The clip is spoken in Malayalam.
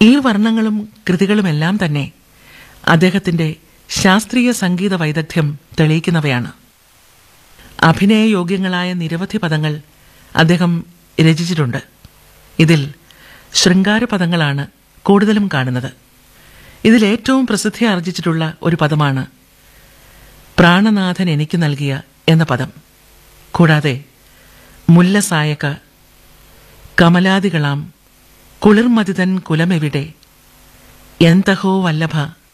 ഈ വർണ്ണങ്ങളും കൃതികളുമെല്ലാം തന്നെ അദ്ദേഹത്തിന്റെ ശാസ്ത്രീയ സംഗീത വൈദഗ്ധ്യം തെളിയിക്കുന്നവയാണ് അഭിനയയോഗ്യങ്ങളായ നിരവധി പദങ്ങൾ അദ്ദേഹം രചിച്ചിട്ടുണ്ട് ഇതിൽ ശൃംഗാര പദങ്ങളാണ് കൂടുതലും കാണുന്നത് ഇതിൽ ഏറ്റവും പ്രസിദ്ധി ആർജിച്ചിട്ടുള്ള ഒരു പദമാണ് പ്രാണനാഥൻ എനിക്ക് നൽകിയ എന്ന പദം കൂടാതെ മുല്ലസായക കമലാദികളാം കുളിർമതിതൻ കുലമെവിടെ എന്തഹോ വല്ലഭ